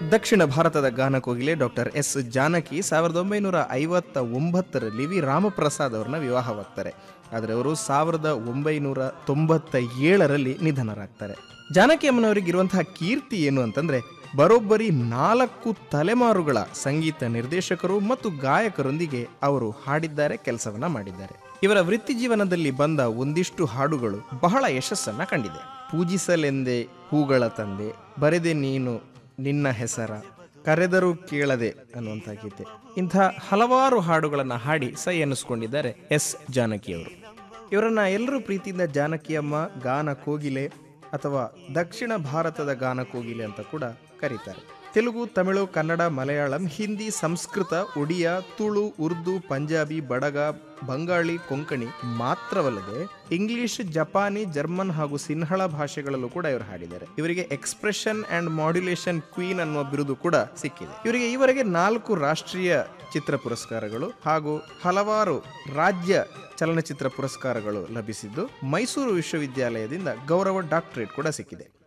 ದಕ್ಷಿಣ ಭಾರತದ ಗಾನಕೋಗಿಲೆ doctor S Janaki ಸಾವಿರದ ಒಂಬೈನೂರ ಐವತ್ತ ಒಂಬತ್ತರಲ್ಲಿ ವಿ ರಾಮಪ್ರಸಾದ್ ಅವರನ್ನ ವಿವಾಹವಾಗ್ತಾರೆ ಆದರೆ ಅವರು ಸಾವಿರದ ಒಂಬೈನೂರ ತೊಂಬತ್ತ ಏಳರಲ್ಲಿ ನಿಧನರಾಗ್ತಾರೆ ಜಾನಕಿ ಅಮ್ಮನವರಿಗೆ ಇರುವಂತಹ ಕೀರ್ತಿ ಏನು ಅಂತಂದ್ರೆ ಬರೋಬ್ಬರಿ ನಾಲ್ಕು ತಲೆಮಾರುಗಳ ಸಂಗೀತ ನಿರ್ದೇಶಕರು ಮತ್ತು ಗಾಯಕರೊಂದಿಗೆ ಅವರು ಹಾಡಿದ್ದಾರೆ ಕೆಲಸವನ್ನ ಮಾಡಿದ್ದಾರೆ ಇವರ ವೃತ್ತಿ ಜೀವನದಲ್ಲಿ ಬಂದ ಒಂದಿಷ್ಟು ಹಾಡುಗಳು ಬಹಳ ಯಶಸ್ಸನ್ನ ಕಂಡಿದೆ ಪೂಜಿಸಲೆಂದೇ ಹೂಗಳ ತಂದೆ ಬರೆದೆ ನೀನು ನಿನ್ನ ಹೆಸರ ಕರೆದರೂ ಕೇಳದೆ ಅನ್ನುವಂಥ ಗೀತೆ ಇಂಥ ಹಲವಾರು ಹಾಡುಗಳನ್ನು ಹಾಡಿ ಸೈ ಅನ್ನಿಸ್ಕೊಂಡಿದ್ದಾರೆ ಎಸ್ ಜಾನಕಿಯವರು ಇವರನ್ನ ಎಲ್ಲರೂ ಪ್ರೀತಿಯಿಂದ ಜಾನಕಿಯಮ್ಮ ಗಾನ ಕೋಗಿಲೆ ಅಥವಾ ದಕ್ಷಿಣ ಭಾರತದ ಗಾನ ಕೋಗಿಲೆ ಅಂತ ಕೂಡ ಕರೀತಾರೆ ತೆಲುಗು ತಮಿಳು ಕನ್ನಡ ಮಲಯಾಳಂ ಹಿಂದಿ ಸಂಸ್ಕೃತ ಒಡಿಯಾ ತುಳು ಉರ್ದು ಪಂಜಾಬಿ ಬಡಗ ಬಂಗಾಳಿ ಕೊಂಕಣಿ ಮಾತ್ರವಲ್ಲದೆ ಇಂಗ್ಲಿಷ್ ಜಪಾನಿ ಜರ್ಮನ್ ಹಾಗೂ ಸಿನ್ಹಳ ಭಾಷೆಗಳಲ್ಲೂ ಕೂಡ ಇವರು ಹಾಡಿದ್ದಾರೆ ಇವರಿಗೆ ಎಕ್ಸ್ಪ್ರೆಷನ್ ಅಂಡ್ ಮಾಡ್ಯುಲೇಷನ್ ಕ್ವೀನ್ ಅನ್ನುವ ಬಿರುದು ಕೂಡ ಸಿಕ್ಕಿದೆ ಇವರಿಗೆ ಈವರೆಗೆ ನಾಲ್ಕು ರಾಷ್ಟ್ರೀಯ ಚಿತ್ರ ಪುರಸ್ಕಾರಗಳು ಹಾಗೂ ಹಲವಾರು ರಾಜ್ಯ ಚಲನಚಿತ್ರ ಪುರಸ್ಕಾರಗಳು ಲಭಿಸಿದ್ದು ಮೈಸೂರು ವಿಶ್ವವಿದ್ಯಾಲಯದಿಂದ ಗೌರವ ಡಾಕ್ಟರೇಟ್ ಕೂಡ ಸಿಕ್ಕಿದೆ